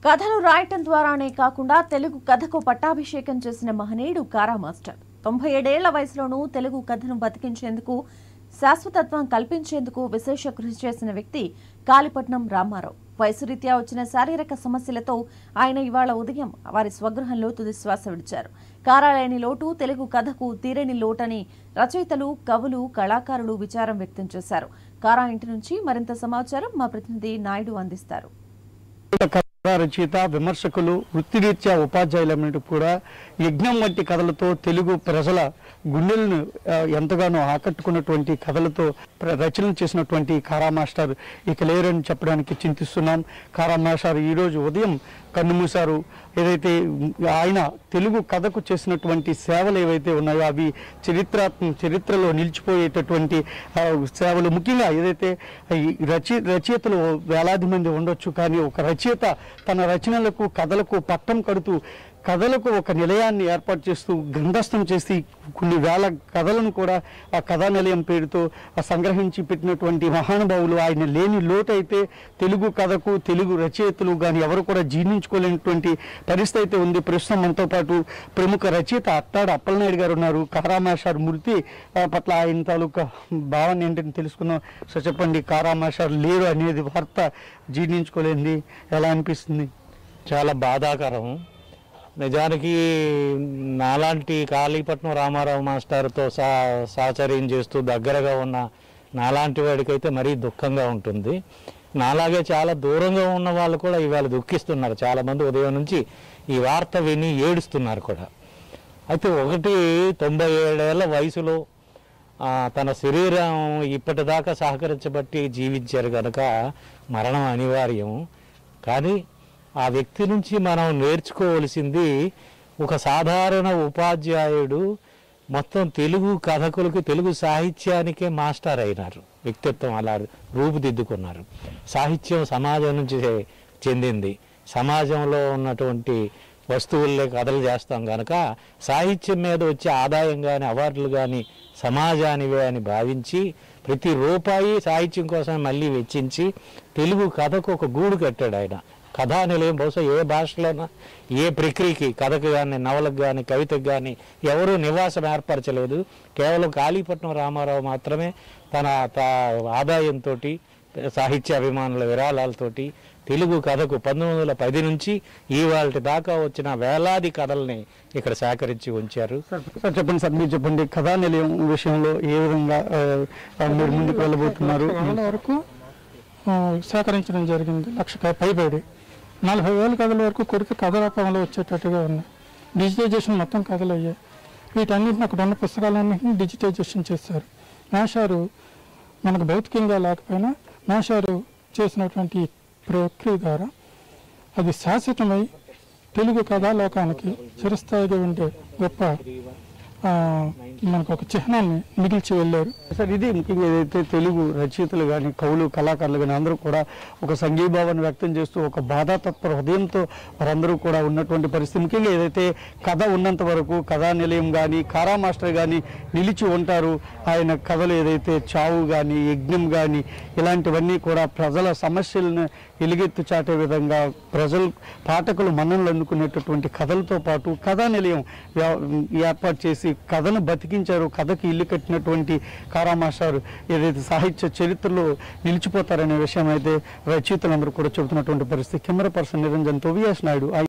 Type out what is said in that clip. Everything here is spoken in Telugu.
కథలు రాయటం ద్వారానే కాకుండా తెలుగు కథకు పట్టాభిషేకం చేసిన మహనీయుడు కారా మాస్టర్ తొంభై ఏడేళ్ల వయసులోనూ తెలుగు కథను బతికించేందుకు శాశ్వతత్వం కల్పించేందుకు విశేష కృషి చేసిన వ్యక్తి కాళీపట్నం రామారావు వయసు రీత్యా వచ్చిన శారీరక సమస్యలతో ఆయన ఇవాళ ఉదయం వారి స్వగృహంలో తుది శ్వాస విడిచారు కారాలేని లోటు తెలుగు కథకు తీరని లోటని రచయితలు కవులు కళాకారులు విచారం వ్యక్తం చేశారు కారా ఇంటి నుంచి మరింత సమాచారం మా ప్రతినిధి నాయుడు అందిస్తారు కథ రచయిత విమర్శకులు వృత్తిరీత్యా ఉపాధ్యాయులన్నిటి కూడా యజ్ఞం వంటి కథలతో తెలుగు ప్రజల గుండెలను ఆ, ఎంతగానో ఆకట్టుకున్నటువంటి కథలతో ప్ర- రచనలు చేసినటువంటి కారా మాస్టర్ ఇక లేరని చెప్పడానికి చింతిస్తున్నాం కారా మాస్టర్ ఈరోజు ఉదయం కన్నుమూశారు ఏదైతే ఆయన తెలుగు కథకు చేసినటువంటి సేవలు ఏవైతే ఉన్నాయో అవి చరిత్రాత్మ చరిత్రలో నిలిచిపోయేటటువంటి ఆ, సేవలు ముఖ్యంగా ఏదైతే ఈ రచయి రచయితలు వేలాది మంది ఉండొచ్చు కానీ ఒక రచయిత తన రచనలకు కథలకు పట్టం కడుతూ కథలకు ఒక నిలయాన్ని ఏర్పాటు చేస్తూ గ్రంథస్థం చేసి కొన్ని వేల కథలను కూడా ఆ కథా నిలయం పేరుతో ఆ సంగ్రహించి పెట్టినటువంటి మహానుభావులు ఆయన లేని లోటు అయితే తెలుగు కథకు తెలుగు రచయితలు కానీ ఎవరు కూడా జీర్ణించుకోలేనటువంటి పరిస్థితి అయితే ఉంది ప్రస్తుతం మనతో పాటు ప్రముఖ రచయిత అట్టాడు అప్పలనాయుడు గారు ఉన్నారు కారామాషార్ మృతి ఆ, పట్ల ఆయన తాలూకా భావన ఏంటని తెలుసుకుందాం సో చెప్పండి కారామాషార్ లేరు అనేది వార్త జీర్ణించుకోలేంది ఎలా అనిపిస్తుంది చాలా బాధాకరం నిజానికి నాలాంటి కాళీపట్నం రామారావు మాస్టర్తో సా సహచర్యం చేస్తూ దగ్గరగా ఉన్న నాలాంటి వాడికైతే మరీ దుఃఖంగా ఉంటుంది నాలాగే చాలా దూరంగా ఉన్న వాళ్ళు కూడా ఇవాళ దుఃఖిస్తున్నారు చాలామంది ఉదయం నుంచి ఈ వార్త విని ఏడుస్తున్నారు కూడా అయితే ఒకటి తొంభై ఏడేళ్ల వయసులో ఆ, తన శరీరం ఇప్పటిదాకా సహకరించబట్టి జీవించారు కనుక మరణం అనివార్యం కానీ ఆ వ్యక్తి నుంచి మనం నేర్చుకోవలసింది ఒక సాధారణ ఉపాధ్యాయుడు మొత్తం తెలుగు కథకులకు తెలుగు సాహిత్యానికే మాస్టర్ అయినారు వ్యక్తిత్వం అలా రూపుదిద్దుకున్నారు సాహిత్యం సమాజం నుంచి చెందింది సమాజంలో ఉన్నటువంటి వస్తువుల్లే కథలు చేస్తాం కనుక సాహిత్యం మీద వచ్చే ఆదాయం కానీ అవార్డులు కానీ సమాజానివే అని భావించి ప్రతి రూపాయి సాహిత్యం కోసం మళ్ళీ వెచ్చించి తెలుగు కథకు ఒక గూడు కట్టాడు ఆయన కథా నిలయం బహుశా ఏ భాషలోనా ఏ ప్రక్రియకి కథకు కానీ నవలకు కానీ కవితకు కానీ ఎవరూ నివాసం ఏర్పరచలేదు కేవలం కాళీపట్నం రామారావు మాత్రమే తన త ఆదాయంతో సాహిత్య అభిమానుల విరాళాలతోటి తెలుగు కథకు పంతొమ్మిది వందల పది నుంచి ఇవాళ దాకా వచ్చిన వేలాది కథల్ని ఇక్కడ సేకరించి ఉంచారు సార్ సార్ చెప్పండి సార్ మీరు చెప్పండి కథా నిలయం విషయంలో ఏ విధంగా ఆ, ఆ, మీరు ముందుకు వెళ్ళబోతున్నారు కథల వరకు ఆ, సేకరించడం జరిగింది లక్ష పైబడి నలభై వేల కథల వరకు కొడుకు కథ రూపంలో వచ్చేటట్టుగా ఉన్నాయి డిజిటైజేషన్ మొత్తం కథలు అయ్యాయి వీటన్నిటిని అక్కడ ఉన్న పుస్తకాలన్నింటినీ డిజిటైజేషన్ చేశారు మేషారు మనకు భౌతికంగా లేకపోయినా మేషారు చేసినటువంటి ఈ ప్రక్రియ ద్వారా అది శాశ్వతమై తెలుగు కథాలోకానికి చిరస్థాయిగా ఉండే గొప్ప ఆ, మనకు ఒక చిహ్నాన్ని మిగిల్చి వెళ్ళారు సార్ ఇది ముఖ్యంగా ఏదైతే తెలుగు రచయితలు కానీ కవులు కళాకారులు కానీ అందరూ కూడా ఒక సంఘీభావాన్ని వ్యక్తం చేస్తూ ఒక బాధాతత్పర హృదయంతో వారందరూ కూడా ఉన్నటువంటి పరిస్థితి ముఖ్యంగా ఏదైతే కథ ఉన్నంత వరకు కథా నిలయం కానీ కారా మాస్టర్ కానీ నిలిచి ఉంటారు ఆయన కథలు ఏదైతే చావు కానీ యజ్ఞం కానీ ఇలాంటివన్నీ కూడా ప్రజల సమస్యలను ఎలుగెత్తు చాటే విధంగా ప్రజలు పాఠకులు మన్ననలు అందుకునేటటువంటి కథలతో పాటు కథా నిలయం వ్యా- ఏర్పాటు చేసి కథను బతికించారు కథకి ఇల్లు కట్టినటువంటి కారామాషారు ఏదైతే సాహిత్య చరిత్రలో నిలిచిపోతారనే విషయం అయితే రచయితలందరూ కూడా చెబుతున్నటువంటి పరిస్థితి కెమెరా పర్సన్ నిరంజన్ తో విఎస్ నాయుడు